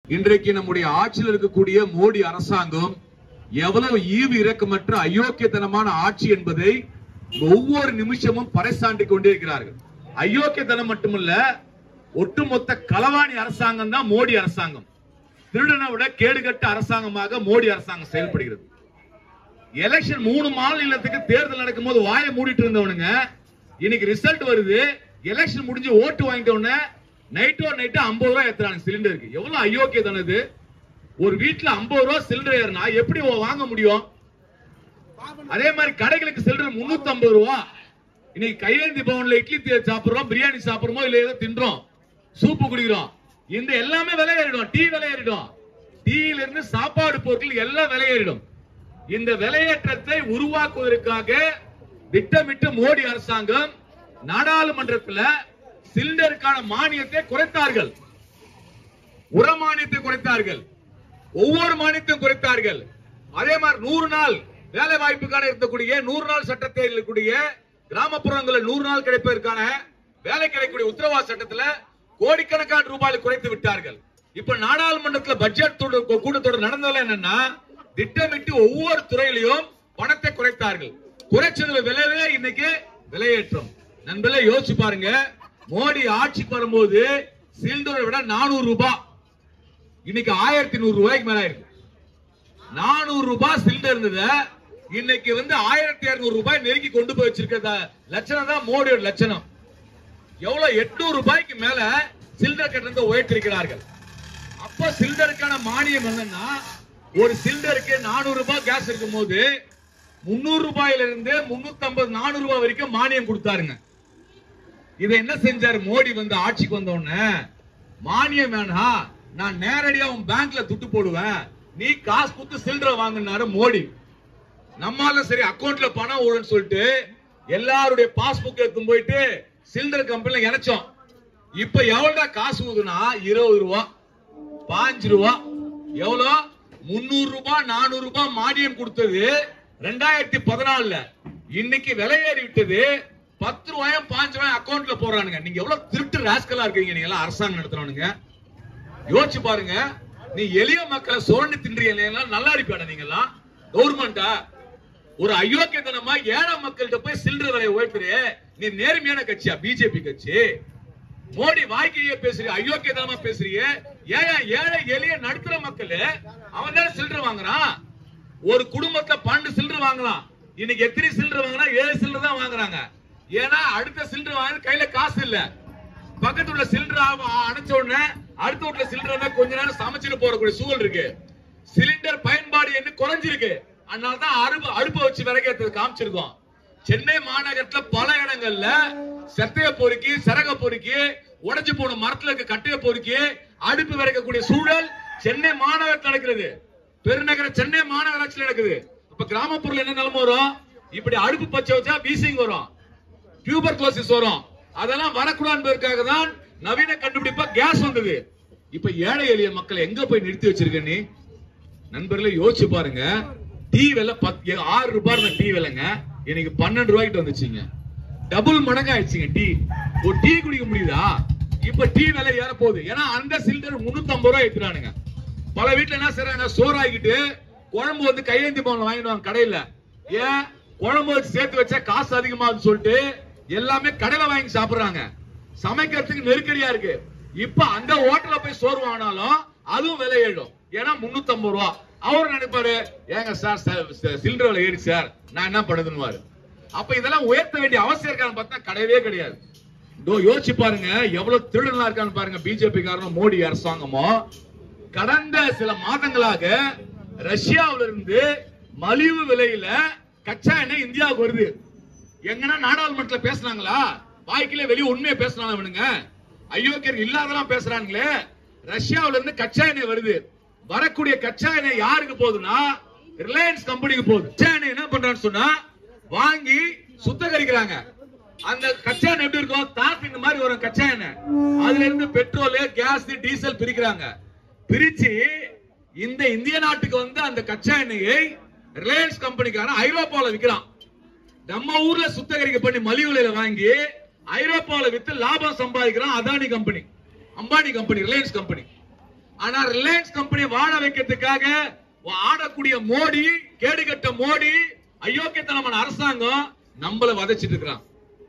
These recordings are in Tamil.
இன்றைக்கு நம்முடைய ஆட்சியில் இருக்கக்கூடிய மோடி அரசாங்கம் எவ்வளவு ஈவு இரக்கமற்ற அயோக்கியத்தனமான ஆட்சி என்பதை ஒவ்வொரு நிமிஷமும் பறைசாண்டிக் கொண்டே இருக்கிறார்கள் அயோக்கியத்தனம் மட்டுமல்ல ஒட்டுமொத்த களவாணி அரசாங்கம் தான் மோடி அரசாங்கம் திருடனை விட கேடுகட்ட அரசாங்கமாக மோடி அரசாங்கம் செயல்படுகிறது எலெக்ஷன் மூணு மாநிலத்துக்கு தேர்தல் நடக்கும்போது வாயை மூடிட்டு இருந்தவனுங்க இன்னைக்கு ரிசல்ட் வருது எலெக்ஷன் முடிஞ்சு ஓட்டு வாங்கிட்ட உடனே நைட்டோ நைட்டு ஐம்பது ரூபாய் ஏத்துறாங்க சிலிண்டருக்கு எவ்வளவு அயோக்கியதானது இது ஒரு வீட்டுல ஐம்பது ரூபாய் சிலிண்டர் ஏறினா எப்படி வாங்க முடியும் அதே மாதிரி கடைகளுக்கு சிலிண்டர் முன்னூத்தி ஐம்பது ரூபா இன்னைக்கு கையேந்தி பவன்ல இட்லி தே- சாப்பிடுறோம் பிரியாணி சாப்பிடுறோம் இல்ல ஏதோ தின்றோம் சூப்பு குடிக்கிறோம் இந்த எல்லாமே விலை ஏறிடும் டீ விலை ஏறிடும் டீயில இருந்து சாப்பாடு பொருட்கள் எல்லாம் விலை ஏறிடும் இந்த விலையேற்றத்தை உருவாக்குவதற்காக திட்டமிட்டு மோடி அரசாங்கம் நாடாளுமன்றத்தில் சிலிண்டருக்கான மானியத்தை குறைத்தார்கள் உர மானியத்தை குறைத்தார்கள் ஒவ்வொரு மானியத்தையும் குறைத்தார்கள் அதே மாதிரி நூறு நாள் வேலை வாய்ப்புக்கான இருக்கக்கூடிய நூறு நாள் சட்டத்தில் இருக்கக்கூடிய கிராமப்புறங்களில் நூறு நாள் கிடைப்பதற்கான வேலை கிடைக்கக்கூடிய உத்தரவாத சட்டத்துல கோடிக்கணக்கான ரூபாய் குறைத்து விட்டார்கள் இப்ப நாடாளுமன்றத்துல பட்ஜெட் தொட- கூட்டத்தொடர் நடந்ததுல என்னன்னா திட்டமிட்டு ஒவ்வொரு துறையிலையும் பணத்தை குறைத்தார்கள் குறைச்சதுல விளைவே இன்னைக்கு விலையேற்றம் நண்பர்களே யோசிச்சு பாருங்க மோடி ஆட்சிக்கு வரும்போது சிலிண்டரை விட நானூறு ரூபாய் இன்னைக்கு ஆயிரத்தி நூறு ரூபாய்க்கு மேல இருக்கு நானூறு ரூபாய் சிலிண்டர் இருந்தது இன்னைக்கு வந்து ஆயிரத்தி இருநூறு ரூபாய் நெருங்கி கொண்டு போய் வச்சிருக்க லட்சணம் தான் மோடியோட லட்சணம் எவ்வளவு எட்நூறு ரூபாய்க்கு மேல சிலிண்டர் கட்டணத்தை உயர்த்திருக்கிறார்கள் அப்ப சிலிண்டருக்கான மானியம் என்னன்னா ஒரு சிலிண்டருக்கு நானூறு ரூபாய் கேஸ் இருக்கும் போது முன்னூறு ரூபாயில இருந்து முன்னூத்தி ஐம்பது நானூறு ரூபாய் வரைக்கும் மானியம் கொடுத்தாருங்க இதை என்ன செஞ்சாரு மோடி வந்து ஆட்சிக்கு வந்த உடனே மானியம் வேணாம் நான் நேரடியா உன் பேங்க்ல துட்டு போடுவேன் நீ காசு கொடுத்து சில்லற வாங்கினாரு மோடி நம்மால சரி அக்கவுண்ட்ல பணம் ஓடுன்னு சொல்லிட்டு எல்லாருடைய பாஸ்புக் எடுத்து போயிட்டு சிலிண்டர் கம்பெனில இணைச்சோம் இப்ப எவ்வளவுடா காசு ஊதுனா இருபது ரூபா பாஞ்சு ரூபா எவ்வளவு முன்னூறு ரூபாய் நானூறு ரூபாய் மானியம் கொடுத்தது ரெண்டாயிரத்தி பதினாலுல இன்னைக்கு விலை ஏறி விட்டது பத்து ரூபாயும் பாஞ்சு ரூபாயும் அக்கவுண்ட்ல போடுறானுங்க நீங்க எவ்வளவு திருட்டு ராஸ்கலா இருக்கீங்க நீங்க எல்லாம் அரசாங்கம் நடத்துறவனுங்க யோசிச்சு பாருங்க நீ எளிய மக்களை சுரண்டி தின்றீங்க நல்லா இருப்பியாடா நீங்க எல்லாம் கவர்மெண்டா ஒரு அயோக்கியத்தனமா ஏழை மக்கள்கிட்ட போய் சில்லறை விலையை உயர்த்துறே நீ நேர்மையான கட்சியா பிஜேபி கட்சி மோடி வாய்க்கையே பேசுறிய அயோக்கியத்தனமா பேசுறிய ஏன் ஏழை எளிய நடுத்தர மக்கள் அவன் தானே சில்லறை வாங்குறான் ஒரு குடும்பத்துல பன்னெண்டு சில்லறை வாங்கலாம் இன்னைக்கு எத்தனை சில்லறை வாங்கினா ஏழு சில்லறை தான் வாங்குறாங்க ஏன்னா அடுத்த சில்லறை வாங்க கையில காசு இல்ல பக்கத்து உள்ள சிலிண்டர் அணைச்ச உடனே அடுத்த வீட்டுல சிலிண்டர் கொஞ்ச நேரம் சமைச்சிட்டு போறக்கூடிய சூழல் இருக்கு சிலிண்டர் பயன்பாடு என்ன குறைஞ்சிருக்கு அதனாலதான் அடுப்பு அடுப்பை வச்சு விறகேற்றது காமிச்சிருக்கோம் சென்னை மாநகரத்துல பல இடங்கள்ல செத்தைய பொறுக்கி சரக பொறுக்கி உடைஞ்சு போன மரத்துல இருக்க கட்டைய பொறுக்கி அடுப்பு விறக்கக்கூடிய சூழல் சென்னை மாநகரத்தில் நடக்கிறது பெருநகர சென்னை மாநகராட்சியில் நடக்குது அப்ப கிராமப்புறத்துல என்ன நிலைமை வரும் இப்படி அடுப்பு பச்சை வச்சா வீசிங் வரும் டியூபர் குளோசிஸ் வரும் அதெல்லாம் வரக்கூடாதுக்காக தான் நவீன கண்டுபிடிப்பா கேஸ் வந்தது இப்ப ஏழை எளிய மக்களை எங்க போய் நிறுத்தி வச்சிருக்க நீ நண்பர்களே யோசிச்சு பாருங்க டீ விலை பத்து ஆறு ரூபாய் இருந்த டீ விலைங்க இன்னைக்கு பன்னெண்டு ரூபாய்க்கு வந்துச்சுங்க டபுள் மடங்கு ஆயிடுச்சுங்க டீ ஒரு டீ குடிக்க முடியுதா இப்ப டீ விலை ஏற போகுது ஏன்னா அந்த சிலிண்டர் முன்னூத்தி ஐம்பது ரூபாய் ஏத்துறானுங்க பல வீட்டுல என்ன செய்றாங்க சோறாக்கிட்டு குழம்பு வந்து கையேந்தி பவன் வாங்கிடுவாங்க கடையில ஏன் குழம்பு வச்சு சேர்த்து வச்சா காசு அதிகமாகுதுன்னு சொல்லிட்டு எல்லாமே கடையில வாங்கி சாப்பிடுறாங்க சமைக்கிறதுக்கு நெருக்கடியா இருக்கு இப்ப அந்த ஹோட்டல்ல போய் சோறு வாங்கினாலும் அதுவும் விலை ஏழும் ஏன்னா முன்னூத்தி ஐம்பது ரூபா அவர் நினைப்பாரு ஏங்க சார் சிலிண்டர் விலை ஏறி சார் நான் என்ன பண்ணுதுன்னு அப்ப இதெல்லாம் உயர்த்த வேண்டிய அவசியம் இருக்கான்னு பார்த்தா கிடையவே கிடையாது இதோ யோசிச்சு பாருங்க எவ்வளவு திருடனா இருக்கான்னு பாருங்க பிஜேபி காரணம் மோடி அரசாங்கமோ கடந்த சில மாதங்களாக ரஷ்யாவில இருந்து மலிவு விலையில கச்சா எண்ணெய் இந்தியாவுக்கு வருது எங்கன்னா நாடாளுமன்றத்துல பேசுனாங்களா வாய்க்கிலே வெளிய உண்மையை பேசுனாங்க இவனுங்க அயோக்கியர் இல்லாதெல்லாம் பேசுறாங்களே ரஷ்யாவில இருந்து கச்சா எண்ணெய் வருது வரக்கூடிய கச்சா எண்ணெய் யாருக்கு போகுதுன்னா ரிலையன்ஸ் கம்பெனிக்கு போகுது கச்சா எண்ணெய் என்ன பண்றான்னு சொன்னா வாங்கி சுத்தகரிக்கிறாங்க அந்த கச்சா எண்ணெய் எப்படி இருக்கும் தாக்கு இந்த மாதிரி வரும் கச்சா எண்ணெய் அதுல இருந்து பெட்ரோல் கேஸ் டீசல் பிரிக்கிறாங்க பிரிச்சு இந்த இந்திய நாட்டுக்கு வந்து அந்த கச்சா எண்ணெயை ரிலையன்ஸ் கம்பெனிக்காரன் ஐரோப்பால விக்கிறான் நம்ம ஊர்ல சுத்தகரிக்க பண்ணி மலிவு விலையில வாங்கி ஐரோப்பால வித்து லாபம் சம்பாதிக்கிறான் Adani company Ambani company Reliance company ஆனா ரிலையன்ஸ் கம்பெனி வாழ வைக்கிறதுக்காக ஆடக்கூடிய மோடி கேடுகட்ட மோடி அயோக்கியத்தனமான அரசாங்கம் நம்மள வதைச்சிட்டு இருக்கிறான்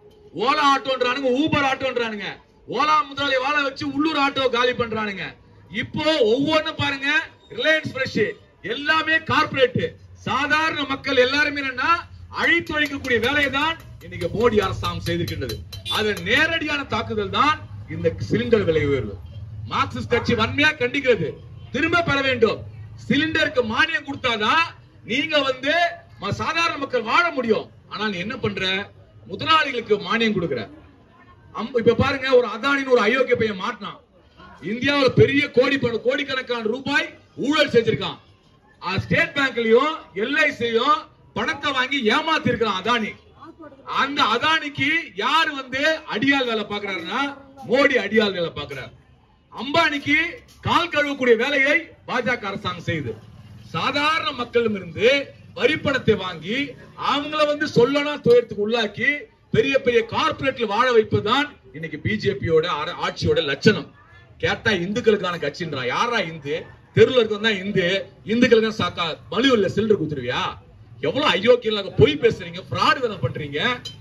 ஓலா ஆட்டோன்றானுங்க ஊபர் ஆட்டோன்றானுங்க ஓலா முதலாளி வாழ வச்சு உள்ளூர் ஆட்டோ காலி பண்றானுங்க இப்போ ஒவ்வொன்றும் பாருங்க ரிலையன்ஸ் ஃப்ரெஷ் எல்லாமே கார்ப்பரேட் சாதாரண மக்கள் எல்லாருமே என்னன்னா அழித்து ஒழிக்கக்கூடிய வேலையை தான் இன்னைக்கு மோடி அரசாங்கம் செய்திருக்கின்றது அது நேரடியான தாக்குதல் தான் இந்த சிலிண்டர் விலை உயர்வு மார்க்சிஸ்ட் கட்சி வன்மையா கண்டிக்கிறது திரும்ப பெற வேண்டும் சிலிண்டருக்கு மானியம் கொடுத்தாதான் நீங்க வந்து ம- சாதாரண மக்கள் வாழ முடியும் ஆனா நீ என்ன பண்ற முதலாளிகளுக்கு மானியம் கொடுக்கிற அம்- இப்ப பாருங்க ஒரு அதானின்னு ஒரு அயோக்கிய பையன் மாட்டினான் இந்தியாவுல பெரிய கோடி பண- கோடிக்கணக்கான ரூபாய் ஊழல் செஞ்சிருக்கான் ஆ, ஸ்டேட் பேங்க்லயும் எல்ஐசியும் பணத்தை வாங்கி ஏமாத்தி இருக்கான் அதானி அந்த அதானிக்கு யார் வந்து அடியாள் வேலை பாக்குறாருன்னா மோடி அடியாள் வேலை பாக்குறாரு அம்பானிக்கு கால் கழுவக்கூடிய வேலையை பாஜக அரசாங்கம் செய்யுது சாதாரண மக்களிடம் இருந்து வரி பணத்தை வாங்கி அவங்கள வந்து சொல்லணும் துயரத்துக்கு உள்ளாக்கி பெரிய பெரிய கார்ப்பரேட்ல வாழ வைப்பதுதான் இன்னைக்கு பிஜேபியோட ஆட்சியோட லட்சணம் கேட்டா இந்துக்களுக்கான கட்சின்றா யாரா இந்து தெருல இருக்கவன் தான் இந்து இந்துக்களுக்கு சாக்கா மலிவுல சில்லறை குத்துருவியா எவ்வளவு அயோக்கியம் பொய் பேசுறீங்க ஃப்ராடு வேலை பண்றீங்க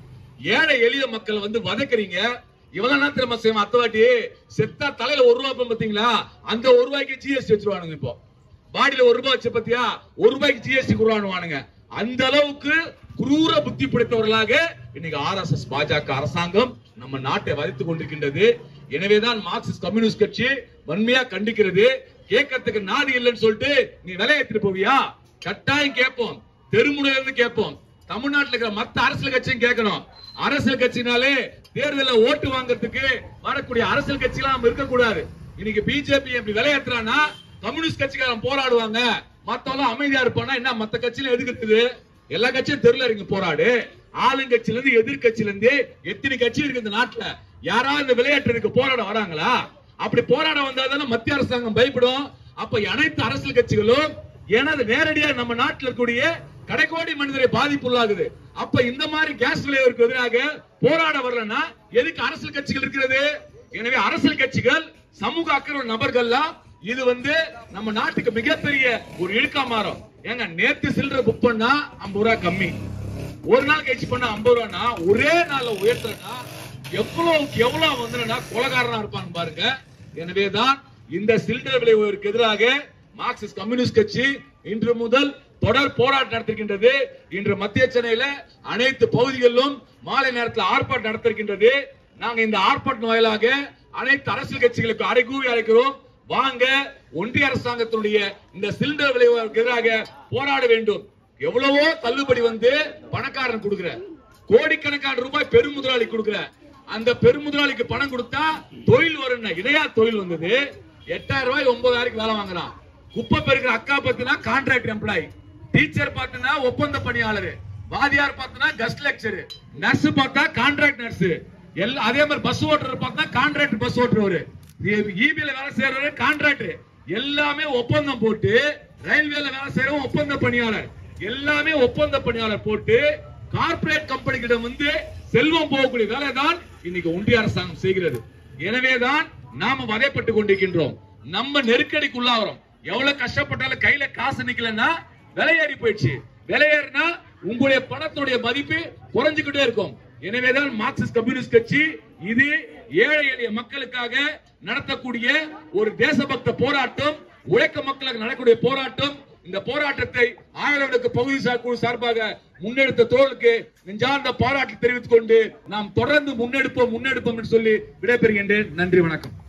ஏழை எளிய மக்கள் வந்து வதக்குறீங்க இவ்வளவு நேரம் திரும்ப செய்வோம் அத்தவாட்டி செத்தா தலையில ஒரு ரூபாய் இருக்கும் பாத்தீங்களா அந்த ஒரு ரூபாய்க்கு ஜிஎஸ்டி வச்சிருவானுங்க இப்போ பாடியில ஒரு ரூபாய் வச்ச பத்தியா ஒரு ரூபாய்க்கு ஜிஎஸ்டி குருவானுவானுங்க அந்த அளவுக்கு குரூர புத்தி படைத்தவர்களாக இன்னைக்கு ஆர்எஸ்எஸ் பாஜக அரசாங்கம் நம்ம நாட்டை வதைத்துக் கொண்டிருக்கின்றது எனவேதான் மார்க்சிஸ்ட் கம்யூனிஸ்ட் கட்சி வன்மையா கண்டிக்கிறது கேட்கறதுக்கு நாடு இல்லைன்னு சொல்லிட்டு நீ விலையேற்றிட்டு போவியா கட்டாயம் கேட்போம் தெருமுனையில இருந்து கேட்போம் தமிழ்நாட்டுல இருக்கிற மத்த அரசியல் கட்சியும் கேட்கணும் அரசியல் கட்சினாலே தேர்தலில் ஓட்டு வாங்குறதுக்கு வரக்கூடிய அரசியல் கட்சிலாம் நம்ம இருக்கக்கூடாது இன்னைக்கு பிஜேபி எப்படி விளையாட்டுறானா கம்யூனிஸ்ட் கட்சிக்காரன் போராடுவாங்க மத்தவங்க அமைதியா இருப்பானா என்ன மத்த கட்சியில எதுக்கு இருக்குது எல்லா கட்சியும் தெருல இறங்கி போராடு ஆளுங்கட்சியில இருந்து எதிர்கட்சியில இருந்து எத்தனை கட்சி இருக்கு இந்த நாட்டுல யாராவது இந்த விளையாட்டுக்கு போராட வராங்களா அப்படி போராட வந்தாதானே மத்திய அரசாங்கம் பயப்படும் அப்ப அனைத்து அரசியல் கட்சிகளும் ஏன்னா அது நேரடியா நம்ம நாட்டில் இருக்கக்கூடிய கடைக்கோடி மனிதரை பாதிப்புள்ளாகுது அப்ப இந்த மாதிரி கேஸ் விலையோருக்கு எதிராக போராட வரலன்னா எதுக்கு அரசியல் கட்சிகள் இருக்கிறது எனவே அரசியல் கட்சிகள் சமூக அக்கறை நபர்கள்லாம் இது வந்து நம்ம நாட்டுக்கு மிகப்பெரிய ஒரு இழுக்கா மாறும் ஏங்க நேத்து சில்லறை புக் பண்ணா ஐம்பது ரூபாய் கம்மி ஒரு நாள் கழிச்சு பண்ணா ஐம்பது ரூபாய்னா ஒரே நாள்ல உயர்த்துறனா எவ்வளவுக்கு எவ்வளவு வந்துனா கொலகாரனா இருப்பாங்க பாருங்க எனவேதான் இந்த சிலிண்டர் விலை உயர்வுக்கு எதிராக மார்க்சிஸ்ட் கம்யூனிஸ்ட் கட்சி இன்று முதல் தொடர் போராட்டம் நடத்திருக்கின்றது இன்று மத்திய சென்னையில அனைத்து பகுதிகளிலும் மாலை நேரத்தில் ஆர்ப்பாட்டம் நடத்திருக்கின்றது நாங்க இந்த ஆர்ப்பாட்டம் வாயிலாக அனைத்து அரசியல் கட்சிகளுக்கு அறைகூவி அழைக்கிறோம் வாங்க ஒன்றிய அரசாங்கத்தினுடைய இந்த சிலிண்டர் விலை உயர்வுக்கு எதிராக போராட வேண்டும் எவ்வளவோ தள்ளுபடி வந்து பணக்காரன் கொடுக்கிற கோடிக்கணக்கான ரூபாய் பெரும் முதலாளி கொடுக்கிற அந்த பெரும் முதலாளிக்கு பணம் கொடுத்தா தொழில் வரும் இடையா தொழில் வந்தது எட்டாயிரம் ரூபாய் ஒன்பதாயிரம் வேலை வாங்குறான் குப்பை பெருக்கிற அக்கா பத்தினா கான்ட்ராக்ட் எம்ப்ளாயி டீச்சர் பார்த்தனா ஒப்பந்த பணியாளர் வாதியார் பார்த்தனா கஸ்ட் லெக்சர் நர்ஸ் பார்த்தா கான்ட்ராக்ட் நர்ஸ் எல்லாம் அதே மாதிரி பஸ் ஓட்டுறவர் பார்த்தா கான்ட்ராக்ட் பஸ் ஓட்டுறவர் இபில வேலை செய்யறவர் கான்ட்ராக்ட் எல்லாமே ஒப்பந்தம் போட்டு ரயில்வேல வேலை செய்யறவன் ஒப்பந்த பணியாளர் எல்லாமே ஒப்பந்த பணியாளர் போட்டு கார்ப்பரேட் கம்பெனிகளிடம் வந்து செல்வம் போகக்கூடிய வேலை தான் இன்னைக்கு ஒன்றிய அரசாங்கம் செய்கிறது எனவேதான் நாம வதைப்பட்டு கொண்டிருக்கின்றோம் நம்ம நெருக்கடிக்குள்ளாகிறோம் எவ்வளவு கஷ்டப்பட்டாலும் கையில காசு நிக்கலன்னா விலை ஏறி போயிடுச்சு விலை ஏறினா உங்களுடைய பணத்துடைய மதிப்பு குறைஞ்சுக்கிட்டே இருக்கும் எனவேதான் மார்க்சிஸ்ட் கம்யூனிஸ்ட் கட்சி இது ஏழை எளிய மக்களுக்காக நடத்தக்கூடிய ஒரு தேசபக்த போராட்டம் உழைக்க மக்களுக்கு நடக்கக்கூடிய போராட்டம் இந்த போராட்டத்தை ஆயிரவிளக்கு பகுதி சார் குழு சார்பாக முன்னெடுத்த தோழருக்கு நெஞ்சார்ந்த பாராட்டு தெரிவித்துக் கொண்டு நாம் தொடர்ந்து முன்னெடுப்போம் முன்னெடுப்போம் என்று சொல்லி விடைபெறுகின்றேன் நன்றி வணக்கம்